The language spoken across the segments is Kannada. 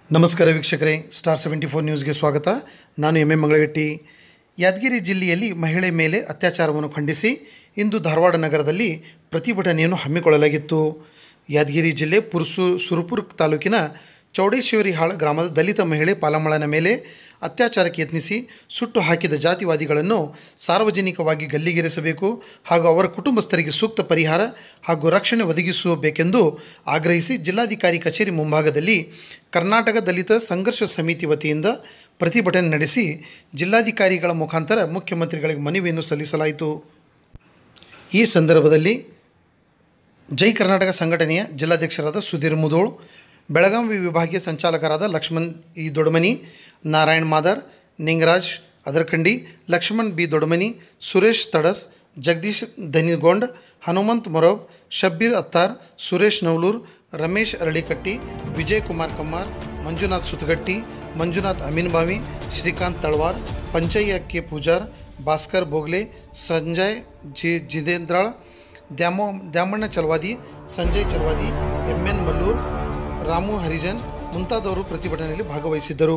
ನಮಸ್ಕಾರ ವೀಕ್ಷಕರೇ ಸ್ಟಾರ್ ಸೆವೆಂಟಿ ಫೋರ್ ನ್ಯೂಸ್ಗೆ ಸ್ವಾಗತ ನಾನು ಎಂ ಎ ಮಂಗಳಗಟ್ಟಿ ಯಾದಗಿರಿ ಜಿಲ್ಲೆಯಲ್ಲಿ ಮಹಿಳೆ ಮೇಲೆ ಅತ್ಯಾಚಾರವನ್ನು ಖಂಡಿಸಿ ಇಂದು ಧಾರವಾಡ ನಗರದಲ್ಲಿ ಪ್ರತಿಭಟನೆಯನ್ನು ಹಮ್ಮಿಕೊಳ್ಳಲಾಗಿತ್ತು ಯಾದಗಿರಿ ಜಿಲ್ಲೆ ಪುರ್ಸು ಸುರಪುರ ತಾಲೂಕಿನ ಚೌಡೇಶ್ವರಿಹಾಳ ಗ್ರಾಮದ ದಲಿತ ಮಹಿಳೆ ಪಾಲಮ್ಮಳನ ಮೇಲೆ ಅತ್ಯಾಚಾರಕ್ಕೆ ಯತ್ನಿಸಿ ಸುಟ್ಟು ಹಾಕಿದ ಜಾತಿವಾದಿಗಳನ್ನು ಸಾರ್ವಜನಿಕವಾಗಿ ಗಲ್ಲಿಗೇರಿಸಬೇಕು ಹಾಗೂ ಅವರ ಕುಟುಂಬಸ್ಥರಿಗೆ ಸೂಕ್ತ ಪರಿಹಾರ ಹಾಗೂ ರಕ್ಷಣೆ ಒದಗಿಸಬೇಕೆಂದು ಆಗ್ರಹಿಸಿ ಜಿಲ್ಲಾಧಿಕಾರಿ ಕಚೇರಿ ಮುಂಭಾಗದಲ್ಲಿ ಕರ್ನಾಟಕ ದಲಿತ ಸಂಘರ್ಷ ಸಮಿತಿ ವತಿಯಿಂದ ಪ್ರತಿಭಟನೆ ನಡೆಸಿ ಜಿಲ್ಲಾಧಿಕಾರಿಗಳ ಮುಖಾಂತರ ಮುಖ್ಯಮಂತ್ರಿಗಳಿಗೆ ಮನವಿಯನ್ನು ಸಲ್ಲಿಸಲಾಯಿತು ಈ ಸಂದರ್ಭದಲ್ಲಿ ಜೈ ಕರ್ನಾಟಕ ಸಂಘಟನೆಯ ಜಿಲ್ಲಾಧ್ಯಕ್ಷರಾದ ಸುಧೀರ್ ಮುದೋಳ್ ಬೆಳಗಾವಿ ವಿಭಾಗೀಯ ಸಂಚಾಲಕರಾದ Laxman E Dodamani Narayan Madar Ningaraj Adarkandi Laxman B Dodamani Suresh Tadas Jagadish Danigond Hanumant Morab Shabbir Attar Suresh Navalur Ramesh Aralikatti Vijay Kumar Kammar Manjunath Sutagatti Manjunath Aminbhavi Shrikant Talawar Panchayya K Pujar Bhaskar Bogle Sanjay G ಜಿತೇಂದ್ರಾಳ್ ದ್ಯಾಮೋ ದ್ಯಾಮಣ್ಣ ಚಲವಾದಿ ಸಂಜಯ್ ಚಲವಾದಿ ಎಂ ಎನ್ ಮಲ್ಲೂರ್ ರಾಮು ಹರಿಜನ್ ಮುಂತಾದವರು ಪ್ರತಿಭಟನೆಯಲ್ಲಿ ಭಾಗವಹಿಸಿದ್ದರು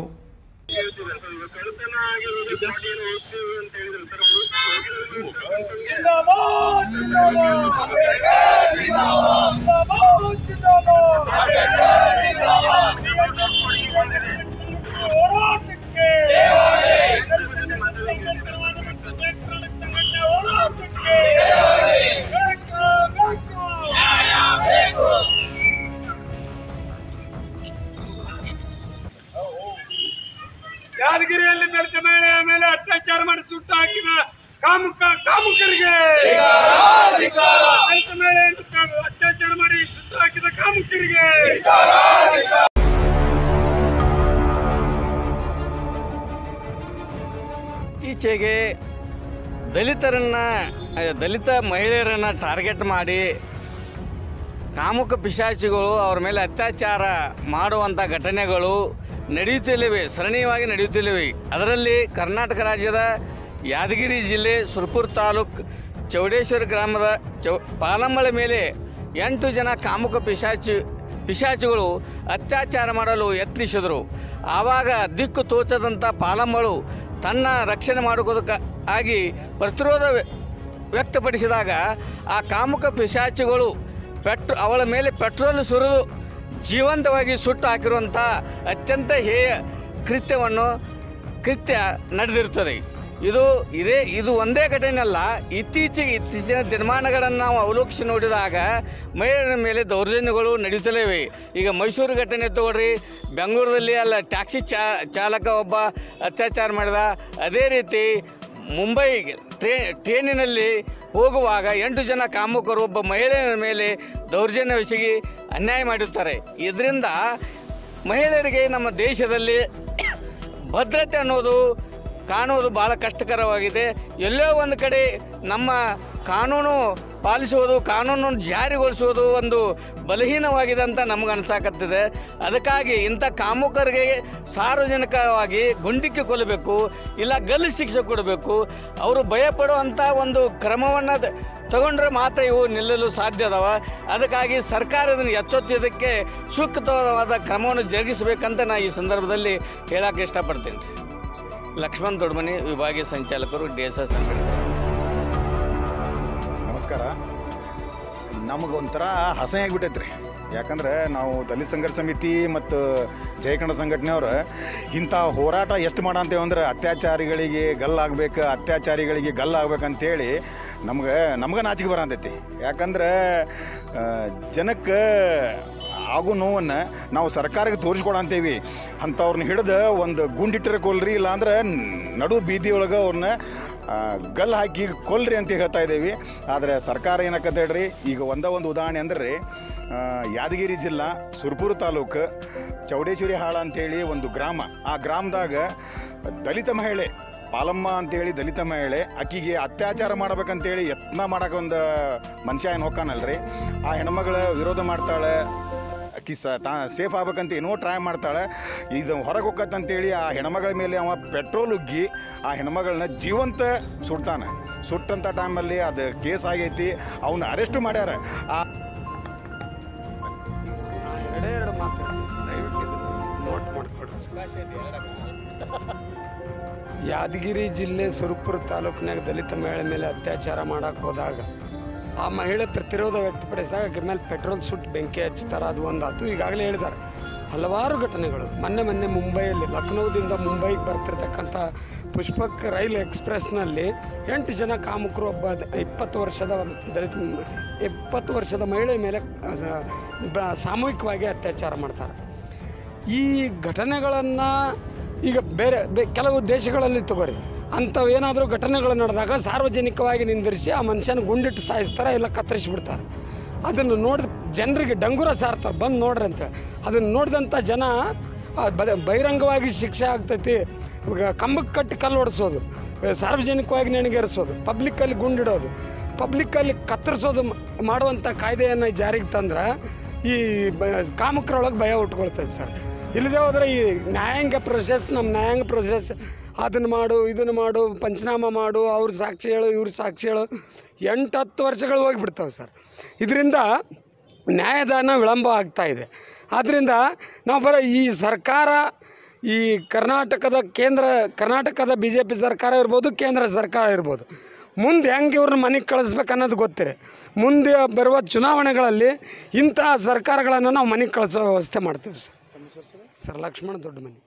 जिंदाबाद जिंदाबाद जिंदाबाद जिंदाबाद ಹೋರಾಟಕ್ಕೆ ಸಂಘಟನೆ ಹೋರಾಟಕ್ಕೆ ಬೇಕು ಬೇಕು ಯಾದಗಿರಿಯಲ್ಲಿ ದಲಿತ ಮಹಿಳೆಯ ಮೇಲೆ ಅತ್ಯಾಚಾರ ಮಾಡಿ ಸುಟ್ಟು ಹಾಕಿದ ಕಾಮುಕ ಕಾಮುಕರಿಗೆ ದಲಿತ ಮಹಿಳೆಯನ್ನು ಕಾ- ಅತ್ಯಾಚಾರ ಮಾಡಿ ಸುಟ್ಟು ಹಾಕಿದ ಕಾಮುಕರಿಗೆ ಇತ್ತೀಚೆಗೆ ದಲಿತರನ್ನ ಅ, ದಲಿತ ಮಹಿಳೆಯರನ್ನು ಟಾರ್ಗೆಟ್ ಮಾಡಿ ಕಾಮುಕ ಪಿಶಾಚಿಗಳು ಅವ್ರ ಮೇಲೆ ಅತ್ಯಾಚಾರ ಮಾಡುವಂಥ ಘಟನೆಗಳು ನಡೆಯುತ್ತಿಲ್ಲಿವೆ ಸರಣಿಯವಾಗಿ ನಡೆಯುತ್ತಿಲ್ಲಿವೆ ಅದರಲ್ಲಿ ಕರ್ನಾಟಕ ರಾಜ್ಯದ ಯಾದಗಿರಿ ಜಿಲ್ಲೆ ಸುರಪುರ ತಾಲೂಕ್ ಚೌಡೇಶ್ವರ ಗ್ರಾಮದ ಚೌ ಪಾಲಮ್ಮಳ ಮೇಲೆ ಎಂಟು ಜನ ಕಾಮುಕ ಪಿಶಾಚಿ ಪಿಶಾಚಿಗಳು ಅತ್ಯಾಚಾರ ಮಾಡಲು ಯತ್ನಿಸಿದರು ಆವಾಗ ದಿಕ್ಕು ತೋಚದಂಥ ಪಾಲಮ್ಮಳು ತನ್ನ ರಕ್ಷಣೆ ಮಾಡುವುದಕ್ಕೆ ಆಗಿ ಪ್ರತಿರೋಧ ವ್ಯ- ವ್ಯಕ್ತಪಡಿಸಿದಾಗ ಆ ಕಾಮುಕ ಪಿಶಾಚಿಗಳು ಪೆಟ್ರೋ ಅವಳ ಮೇಲೆ ಪೆಟ್ರೋಲ್ ಸುರಿದು ಜೀವಂತವಾಗಿ ಸುಟ್ಟು ಹಾಕಿರುವಂಥ ಅತ್ಯಂತ ಹೇಯ ಕೃತ್ಯವನ್ನು ಕೃತ್ಯ ನಡೆದಿರುತ್ತದೆ ಇದು ಇದೇ ಇದು ಒಂದೇ ಘಟನೆ ಅಲ್ಲ ಇತ್ತೀಚೆಗೆ ಇತ್ತೀಚಿನ ದಿನಮಾನಗಳನ್ನು ನಾವು ಅವಲೋಕಿಸಿ ನೋಡಿದಾಗ ಮಹಿಳೆಯರ ಮೇಲೆ ದೌರ್ಜನ್ಯಗಳು ನಡೆಯುತ್ತಲೇ ಇವೆ ಈಗ ಮೈಸೂರು ಘಟನೆ ತಗೊಳ್ರಿ ಬೆಂಗಳೂರಲ್ಲಿ ಅಲ್ಲ ಟ್ಯಾಕ್ಸಿ ಚಾ ಚಾಲಕ ಒಬ್ಬ ಅತ್ಯಾಚಾರ ಮಾಡಿದ ಅದೇ ರೀತಿ ಮುಂಬೈ ಟ್ರೇ ಟ್ರೇನಿನಲ್ಲಿ ಹೋಗುವಾಗ ಎಂಟು ಜನ ಕಾಮುಕರು ಒಬ್ಬ ಮಹಿಳೆಯ ಮೇಲೆ ದೌರ್ಜನ್ಯವೆಸಗಿ ಅನ್ಯಾಯ ಮಾಡಿರ್ತಾರೆ ಇದರಿಂದ ಮಹಿಳೆಯರಿಗೆ ನಮ್ಮ ದೇಶದಲ್ಲಿ ಭದ್ರತೆ ಅನ್ನೋದು ಕಾಣುವುದು ಭಾಳ ಕಷ್ಟಕರವಾಗಿದೆ ಎಲ್ಲೋ ಒಂದು ಕಡೆ ನಮ್ಮ ಕಾನೂನು ಪಾಲಿಸುವುದು ಕಾನೂನನ್ನು ಜಾರಿಗೊಳಿಸುವುದು ಒಂದು ಬಲಹೀನವಾಗಿದೆ ಅಂತ ನಮಗೆ ಅನ್ಸಾಕತ್ತಿದೆ ಅದಕ್ಕಾಗಿ ಇಂಥ ಕಾಮುಕರಿಗೆ ಸಾರ್ವಜನಿಕವಾಗಿ ಗುಂಡಿಕ್ಕಿ ಕೊಲ್ಲಬೇಕು ಇಲ್ಲ ಗಲ್ಲು ಶಿಕ್ಷೆ ಕೊಡಬೇಕು ಅವರು ಭಯಪಡುವಂಥ ಒಂದು ಕ್ರಮವನ್ನು ತಗೊಂಡ್ರೆ ಮಾತ್ರ ಇವು ನಿಲ್ಲಲು ಸಾಧ್ಯ ಅದಾವ ಅದಕ್ಕಾಗಿ ಸರ್ಕಾರ ಇದನ್ನು ಎಚ್ಚೊತ್ತಿದ್ದಕ್ಕೆ ಸೂಕ್ತವಾದ ಕ್ರಮವನ್ನು ಜರುಗಿಸಬೇಕಂತ ನಾನು ಈ ಸಂದರ್ಭದಲ್ಲಿ ಹೇಳಕ್ಕೆ ಇಷ್ಟಪಡ್ತೀನಿ ಲಕ್ಷ್ಮಣ್ ದೊಡ್ಮನಿ ವಿಭಾಗೀಯ ಸಂಚಾಲಕರು ಡಿ ಎಸ್ ಎಸ್ ಸಂಘಟನೆ ನಮಸ್ಕಾರ ನಮಗೊಂಥರ ಹಸೆ ಆಗಿಬಿಟ್ಟೈತೆ ರೀ ಯಾಕಂದ್ರೆ ನಾವು ದಲಿತ ಸಂಘರ್ಷ ಸಮಿತಿ ಮತ್ತು ಜಯಕಂಡ ಸಂಘಟನೆಯವ್ರು ಇಂಥ ಹೋರಾಟ ಎಷ್ಟು ಮಾಡ ಅಂತೇವೆ ಅಂದ್ರೆ ಅತ್ಯಾಚಾರಿಗಳಿಗೆ ಗಲ್ಲಾಗಬೇಕು ಅತ್ಯಾಚಾರಿಗಳಿಗೆ ಗಲ್ಲಾಗಬೇಕಂತೇಳಿ ನಮ್ಗೆ ನಮ್ಗೆ ನಾಚಿಕೆ ಬರಂತೈತಿ ಯಾಕಂದ್ರೆ ಆ, ಜನಕ್ಕೆ ಆಗೋ ನೋವನ್ನು ನಾವು ಸರ್ಕಾರಕ್ಕೆ ತೋರಿಸ್ಕೊಡ ಅಂತೇವಿ ಅಂಥವ್ರನ್ನ ಹಿಡಿದು ಒಂದು ಗುಂಡಿಟ್ಟರೆ ಕೊಲ್ರಿ ಇಲ್ಲಾಂದ್ರೆ ನಡು ಬೀದಿ ಒಳಗೆ ಅವ್ರನ್ನ ಆ, ಗಲ್ ಹಾಕಿ ಕೊಲ್ರಿ ಅಂತ ಹೇಳ್ತಾ ಇದ್ದೀವಿ ಆದರೆ ಸರ್ಕಾರ ಏನಕ್ಕಂತ ಹೇಳ್ರಿ ಈಗ ಒಂದೇ ಒಂದು ಉದಾಹರಣೆ ಅಂದ್ರೆ ರೀ ಆ, ಯಾದಗಿರಿ ಜಿಲ್ಲಾ ಸುರ್ಪುರ ತಾಲೂಕು ಚೌಡೇಶ್ವರಿ ಹಾಳ ಅಂತೇಳಿ ಒಂದು ಗ್ರಾಮ ಆ ಗ್ರಾಮದಾಗ ದಲಿತ ಮಹಿಳೆ ಪಾಲಮ್ಮ ಅಂತೇಳಿ ದಲಿತ ಮಹಿಳೆ ಆಕಿಗೆ ಅತ್ಯಾಚಾರ ಮಾಡ್ಬೇಕಂತೇಳಿ ಯತ್ನ ಮಾಡಕ್ಕೆ ಒಂದು ಮನುಷ್ಯ ಏನು ಹೋಗ್ಕಾನಲ್ರಿ ಆ ಹೆಣ್ಮಗಳು ವಿರೋಧ ಮಾಡ್ತಾಳೆ ಆಕಿ ಸ ತಾ ಸೇಫ್ ಆಗ್ಬೇಕಂತ ಏನೋ ಟ್ರೈ ಮಾಡ್ತಾಳೆ ಇದು ಹೊರಗೆ ಹೋಗತ್ತಂತೇಳಿ ಆ ಹೆಣ್ಮಗಳ ಮೇಲೆ ಅವ ಪೆಟ್ರೋಲ್ ಉಗ್ಗಿ ಆ ಹೆಣ್ಮಗಳನ್ನ ಜೀವಂತ ಸುಡ್ತಾನೆ ಸುಟ್ಟಂಥ ಟೈಮಲ್ಲಿ ಅದು ಕೇಸ್ ಆಗೈತಿ ಅವನ್ನ ಅರೆಸ್ಟ್ ಮಾಡ್ಯಾರ ಆ ಎರಡೇ ಎರಡು ಮಾತು ದಯವಿಟ್ಟು ಇದು ನೋಟ್ ಕೊಡಿ ಕೊಡ್ರಿ ಸರ್ ಯಾದಗಿರಿ ಜಿಲ್ಲೆ ಸುರಪುರ ತಾಲೂಕಿನಾಗ ದಲಿತ ಮಹಿಳೆ ಮೇಲೆ ಅತ್ಯಾಚಾರ ಮಾಡಕ್ಕೆ ಹೋದಾಗ ಆ ಮಹಿಳೆ ಪ್ರತಿರೋಧ ವ್ಯಕ್ತಪಡಿಸಿದಾಗ ಆಕೆ ಮೇಲೆ ಪೆಟ್ರೋಲ್ ಸುಟ್ಟು ಬೆಂಕಿ ಹಚ್ತಾರ ಅದು ಒಂದಾತು ಈಗಾಗಲೇ ಹೇಳಿದ್ದಾರೆ ಹಲವಾರು ಘಟನೆಗಳು ಮೊನ್ನೆ ಮೊನ್ನೆ ಮುಂಬೈಯಲ್ಲಿ ಲಕ್ನೋದಿಂದ ಮುಂಬೈಗೆ ಬರ್ತಿರ್ತಕ್ಕಂಥ ಪುಷ್ಪಕ್ ರೈಲ್ ಎಕ್ಸ್ಪ್ರೆಸ್ನಲ್ಲಿ ಎಂಟು ಜನ ಕಾಮುಕರು ಒಬ್ಬ ದ- ಇಪ್ಪತ್ತು ವರ್ಷದ ದಲಿತ ಮ- ಇಪ್ಪತ್ತು ವರ್ಷದ ಮಹಿಳೆ ಮೇಲೆ ಆ, ಸ- ಬ- ಸಾಮೂಹಿಕವಾಗಿ ಅತ್ಯಾಚಾರ ಮಾಡ್ತಾರೆ ಈ ಘಟನೆಗಳನ್ನು ಈಗ ಬೇರೆ ಬೇ ಕೆಲವು ದೇಶಗಳಲ್ಲಿ ತಗೋರಿ ಅಂಥವೇನಾದರೂ ಘಟನೆಗಳು ನಡೆದಾಗ ಸಾರ್ವಜನಿಕವಾಗಿ ನಿಂದಿರಿಸಿ ಆ ಮನುಷ್ಯನ ಗುಂಡಿಟ್ಟು ಸಾಯಿಸ್ತಾರೆ ಇಲ್ಲ ಕತ್ತರಿಸಿಬಿಡ್ತಾರೆ ಅದನ್ನು ನೋಡಿದ ಜನರಿಗೆ ಡಂಗುರ ಸಾರ್ತಾರೆ ಬಂದು ನೋಡ್ರಿ ಅಂತೇಳಿ ಅದನ್ನು ನೋಡಿದಂಥ ಜನ ಆ, ಬ- ಬಹಿರಂಗವಾಗಿ ಶಿಕ್ಷೆ ಆಗ್ತೈತಿ ಇವಾಗ ಕಂಬಕ್ಕೆ ಕಟ್ಟಿ ಕಲ್ಲು ಹೊಡೆಸೋದು ಸಾರ್ವಜನಿಕವಾಗಿ ನೆಣಗೇರಿಸೋದು ಪಬ್ಲಿಕ್ಕಲ್ಲಿ ಗುಂಡಿಡೋದು ಪಬ್ಲಿಕ್ಕಲ್ಲಿ ಕತ್ತರಿಸೋದು ಮ- ಮಾಡುವಂಥ ಕಾಯ್ದೆಯನ್ನು ಜಾರಿಗೆ ತಂದ್ರೆ ಈ ಬ ಕಾಮಕರೊಳಗೆ ಭಯ ಉಟ್ಕೊಳ್ತೈತೆ ಸರ್ ಇಲ್ಲದೆ ಹೋದರೆ ಈ ನ್ಯಾಯಾಂಗ ಪ್ರೊಸೆಸ್ ನಮ್ಮ ನ್ಯಾಯಾಂಗ ಪ್ರೊಸೆಸ್ ಅದನ್ನು ಮಾಡು ಇದನ್ನು ಮಾಡು ಪಂಚನಾಮ ಮಾಡು ಅವ್ರ ಸಾಕ್ಷಿ ಹೇಳು ಇವ್ರ ಸಾಕ್ಷಿ ಹೇಳು ಎಂಟು ಹತ್ತು ವರ್ಷಗಳು ಹೋಗಿಬಿಡ್ತಾವೆ ಸರ್ ಇದರಿಂದ ನ್ಯಾಯದಾನ ವಿಳಂಬ ಆಗ್ತಾ ಇದೆ ಆದ್ದರಿಂದ ನಾವು ಬರೋ ಈ ಸರ್ಕಾರ ಈ ಕರ್ನಾಟಕದ ಕೇಂದ್ರ ಕರ್ನಾಟಕದ ಬಿ ಜೆ ಪಿ ಸರ್ಕಾರ ಇರ್ಬೋದು ಕೇಂದ್ರ ಸರ್ಕಾರ ಇರ್ಬೋದು ಮುಂದೆ ಹೆಂಗೆ ಇವ್ರನ್ನ ಮನೆಗೆ ಕಳಿಸ್ಬೇಕು ಅನ್ನೋದು ಗೊತ್ತಿದೆ ಮುಂದೆ ಬರುವ ಚುನಾವಣೆಗಳಲ್ಲಿ ಇಂತಹ ಸರ್ಕಾರಗಳನ್ನು ನಾವು ಮನೆಗೆ ಕಳಿಸೋ ವ್ಯವಸ್ಥೆ ಮಾಡ್ತೀವಿ ಸರ್ ಸರ್ ಲಕ್ಷ್ಮಣ ದೊಡ್ಡ ಮನೆ